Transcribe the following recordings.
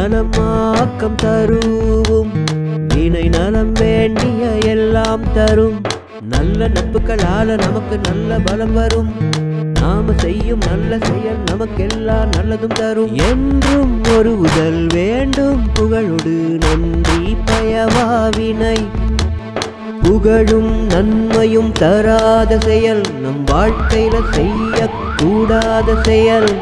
நலம் ஆக்கம் தருவும் வினை நலம் வேண்டிய எல்லாம் தரும் நல்ல நட்புகளால நமக்கு நல்ல பலம் வரும் நாம செய்யும் நல்ல செயல் நமக்கெல்லாம் நல்லதும் தரும் என்றும் ஒரு உதல் வேண்டும் புகழொடு நன்றி பயவாவினை புகழும் நன்மையும் தராத செயல் நம் வாழ்க்கையில செய்யக்கூடாத செயல்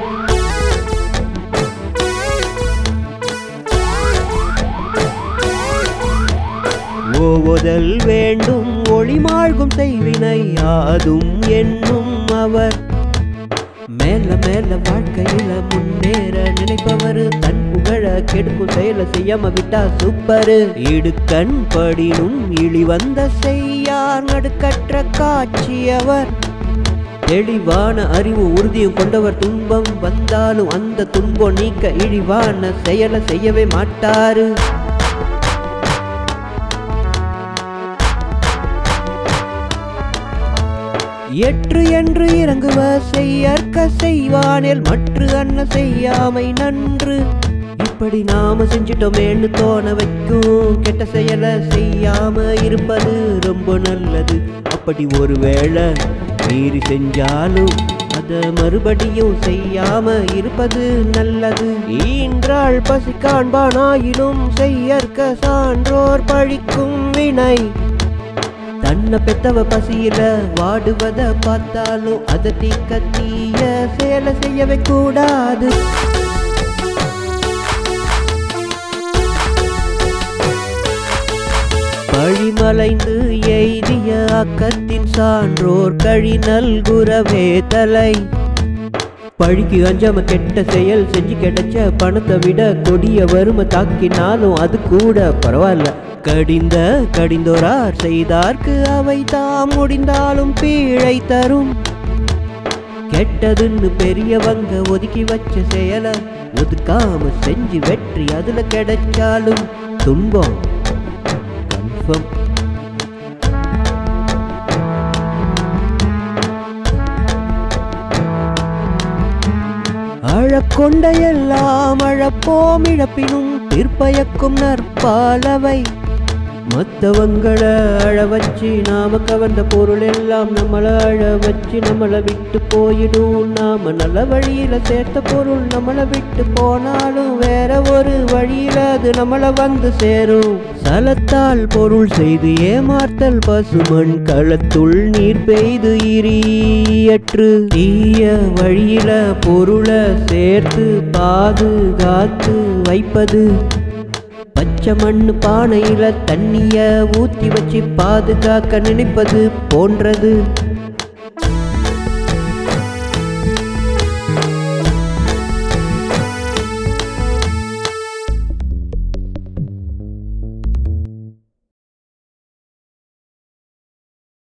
ஓவுதல் வேண்டும் ஒளிமாழ்கும் செய்வினை யாதும் என்னும் அவர் மேல மேல வாழ்க்கையில முன்னேற நினைப்பவர் தன் புகழ கெடுக்கும் செயல செய்யாம விட்டா சூப்பரு இடுக்கண் படினும் இழி வந்த செய்யார் நடுக்கற்ற காட்சியவர் தெளிவான அறிவு உறுதியும் கொண்டவர் துன்பம் வந்தாலும் அந்த துன்பம் நீக்க இழிவான செயலை செய்யவே மாட்டாரு எற்று என்று இறங்குவ செய்யற்க செய்வானில் மற்ற அன்ன செய்யாமை நன்று இப்படி நாம செஞ்சிட்டோமேன்னு தோண வைக்கும் கெட்ட செயலை செய்யாம இருப்பது ரொம்ப நல்லது அப்படி ஒருவேளை மீறி செஞ்சாலும் அத மறுபடியும் செய்யாம இருப்பது நல்லது ஈன்றாள் பசி காண்பானாயினும் செய்யற்க சான்றோர் பழிக்கும் வினை தன்னை பெத்தவ பசியில வாடுவத பார்த்தாலும் அதை தீக்க தீய செயலை செய்யவே கூடாது பழிமலைந்து எய்திய அக்கத்தின் சான்றோர் கழி நல்குறவே தலை பழிக்கு அஞ்சாம கெட்ட செயல் செஞ்சு கிடைச்ச பணத்தை விட கொடிய வறுமை தாக்கினாலும் அது கூட பரவாயில்ல கடிந்த கடிந்தோரார் செய்தார்க்கு அவை தாம் முடிந்தாலும் பீழை தரும் கெட்டதுன்னு பெரியவங்க ஒதுக்கி வச்ச செயலை ஒதுக்காம செஞ்சு வெற்றி அதுல கிடைச்சாலும் துன்பம் கன்ஃபார்ம் அழக்கொண்ட எல்லாம் அழப்போம் இழப்பினும் பிற்பயக்கும் நற்பாலவை மற்றவங்கள அழ வச்சு நாம கவர்ந்த பொருள் எல்லாம் நம்மள அழ வச்சு நம்மளை விட்டு போயிடும் நாம நல்ல வழியில சேர்த்த பொருள் நம்மளை விட்டு போனாலும் வேற ஒரு வழியில அது நம்மள வந்து சேரும் சலத்தால் பொருள் செய்து ஏமாத்தல் பசுமண் களத்துள் நீர் பெய்து இரியற்று தீய வழியில பொருளை சேர்த்து பாதுகாத்து வைப்பது பச்சை மண்ணு பானையில தண்ணிய ஊத்தி வச்சு பாதுகாக்க நினைப்பது போன்றது